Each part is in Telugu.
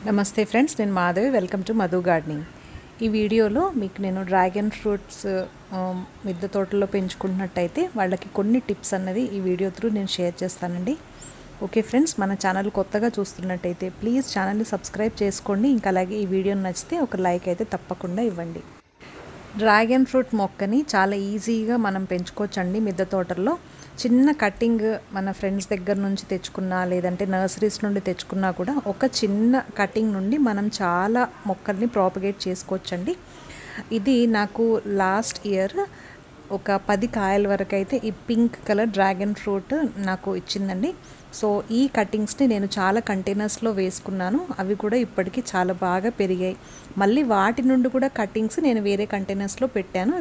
నమస్తే ఫ్రెండ్స్ నేను Madhavi welcome to Madhu gardening ఈ వీడియోలో మీకు నేను డ్రాగన్ ఫ్రూట్స్ ఆ, మిద్దె తోటలో పెంచుకుంటున్నట్టయితే వాళ్ళకి కొన్ని టిప్స్ అన్నది ఈ వీడియో త్రూ నేను షేర్ చేస్తానండి ఓకే ఫ్రెండ్స్ మన ఛానల్ కొత్తగా చూస్తున్నట్టయితే ప్లీజ్ ఛానల్ని సబ్స్క్రైబ్ చేసుకోండి ఇంకా అలాగే ఈ వీడియో నచ్చితే ఒక లైక్ అయితే తప్పకుండా ఇవ్వండి డ్రాగన్ ఫ్రూట్ మొక్కని చాలా ఈజీగా మనం పెంచుకోవచ్చండి మిద్దె తోటల్లో చిన్న కటింగ్ మన ఫ్రెండ్స్ దగ్గర నుంచి తెచ్చుకున్నా లేదంటే నర్సరీస్ నుండి తెచ్చుకున్నా కూడా ఒక చిన్న కటింగ్ నుండి మనం చాలా మొక్కల్ని ప్రాపగేట్ చేసుకోవచ్చండి ఇది నాకు లాస్ట్ ఇయర్ ఒక పది కాయల వరకు అయితే ఈ పింక్ కలర్ డ్రాగన్ ఫ్రూట్ నాకు ఇచ్చిందండి సో ఈ కటింగ్స్ని నేను చాలా కంటైనర్స్లో వేసుకున్నాను అవి కూడా ఇప్పటికీ చాలా బాగా పెరిగాయి మళ్ళీ వాటి నుండి కూడా కటింగ్స్ నేను వేరే కంటైనర్స్లో పెట్టాను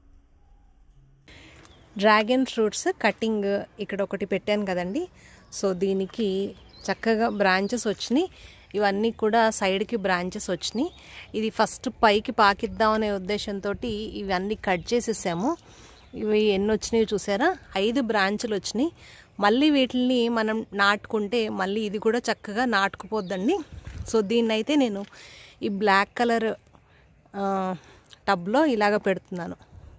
డ్రాగన్ ఫ్రూట్స్ కటింగ్ ఇక్కడ ఒకటి పెట్టాను కదండి సో దీనికి చక్కగా బ్రాంచెస్ వచ్చినాయి ఇవన్నీ కూడా సైడ్కి బ్రాంచెస్ వచ్చినాయి ఇది ఫస్ట్ పైకి పాకిద్దాం అనే ఉద్దేశంతో ఇవన్నీ కట్ చేసేసాము ఇవి ఎన్ని వచ్చినాయి చూసారా ఐదు బ్రాంచులు వచ్చినాయి మళ్ళీ వీటిని మనం నాటుకుంటే మళ్ళీ ఇది కూడా చక్కగా నాటుకుపోద్దండి సో దీన్ని అయితే నేను ఈ బ్లాక్ కలర్ టబ్లో ఇలాగ పెడుతున్నాను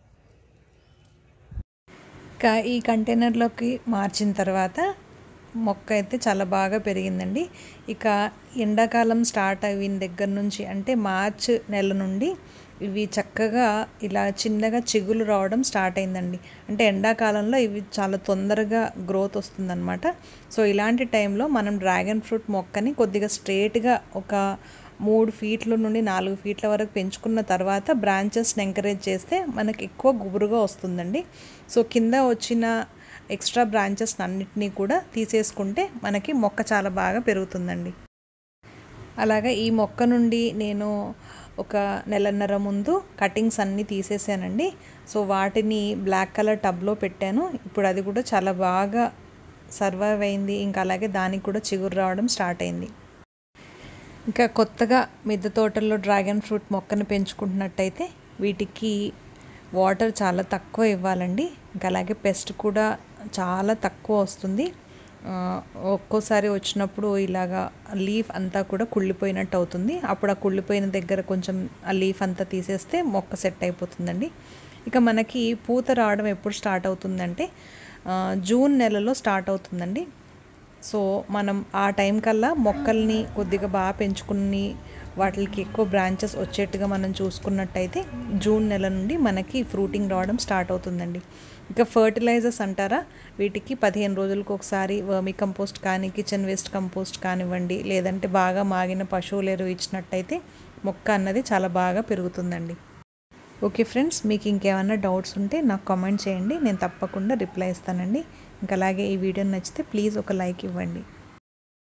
ఇంకా ఈ కంటైనర్లోకి మార్చిన తర్వాత మొక్క అయితే చాలా బాగా పెరిగిందండి ఇక ఎండాకాలం స్టార్ట్ అయిన దగ్గర నుంచి అంటే మార్చ్ నెల నుండి ఇవి చక్కగా ఇలా చిన్నగా చిగులు రావడం స్టార్ట్ అయిందండి అంటే ఎండాకాలంలో ఇవి చాలా తొందరగా గ్రోత్ వస్తుందన్నమాట సో ఇలాంటి టైంలో మనం డ్రాగన్ ఫ్రూట్ మొక్కని కొద్దిగా స్ట్రేట్గా ఒక మూడు ఫీట్ల నుండి నాలుగు ఫీట్ల వరకు పెంచుకున్న తర్వాత బ్రాంచెస్ని ఎంకరేజ్ చేస్తే మనకి ఎక్కువ గుబురుగా వస్తుందండి సో కింద వచ్చిన ఎక్స్ట్రా బ్రాంచెస్ అన్నిటినీ కూడా తీసేసుకుంటే మనకి మొక్క చాలా బాగా పెరుగుతుందండి అలాగా ఈ మొక్క నుండి నేను ఒక నెలన్నర ముందు కటింగ్స్ అన్నీ తీసేసానండి సో వాటిని బ్లాక్ కలర్ టబ్లో పెట్టాను ఇప్పుడు అది కూడా చాలా బాగా సర్వైవ్ అయింది ఇంకా అలాగే దానికి కూడా చిగురు రావడం స్టార్ట్ అయింది ఇంకా కొత్తగా మిద్దె తోటల్లో డ్రాగన్ ఫ్రూట్ మొక్కను పెంచుకుంటున్నట్టయితే వీటికి వాటర్ చాలా తక్కువ ఇవ్వాలండి ఇంకా అలాగే పెస్ట్ కూడా చాలా తక్కువ వస్తుంది ఒక్కోసారి వచ్చినప్పుడు ఇలాగా లీఫ్ అంతా కూడా కుళ్ళిపోయినట్టు అవుతుంది అప్పుడు ఆ కుళ్ళిపోయిన దగ్గర కొంచెం ఆ లీఫ్ అంతా తీసేస్తే మొక్క సెట్ అయిపోతుందండి ఇక మనకి పూత రావడం ఎప్పుడు స్టార్ట్ అవుతుందంటే జూన్ నెలలో స్టార్ట్ అవుతుందండి సో మనం ఆ టైం కల్లా మొక్కల్ని కొద్దిగా బాగా పెంచుకుని వాటికి ఎక్కువ బ్రాంచెస్ వచ్చేట్టుగా మనం చూసుకున్నట్టయితే జూన్ నెల నుండి మనకి ఫ్రూటింగ్ రావడం స్టార్ట్ అవుతుందండి ఇక ఫర్టిలైజర్స్ అంటారా వీటికి పదిహేను రోజులకు ఒకసారి వర్మి కంపోస్ట్ కానీ కిచెన్ వేస్ట్ కంపోస్ట్ కానివ్వండి లేదంటే బాగా మాగిన పశువుల ఎరువు ఇచ్చినట్టయితే మొక్క అన్నది చాలా బాగా పెరుగుతుందండి ఓకే ఫ్రెండ్స్ మీకు ఇంకేమైనా డౌట్స్ ఉంటే నాకు కామెంట్ చేయండి నేను తప్పకుండా రిప్లై ఇస్తానండి ఇంకా అలాగే ఈ వీడియో నచ్చితే ప్లీజ్ ఒక లైక్ ఇవ్వండి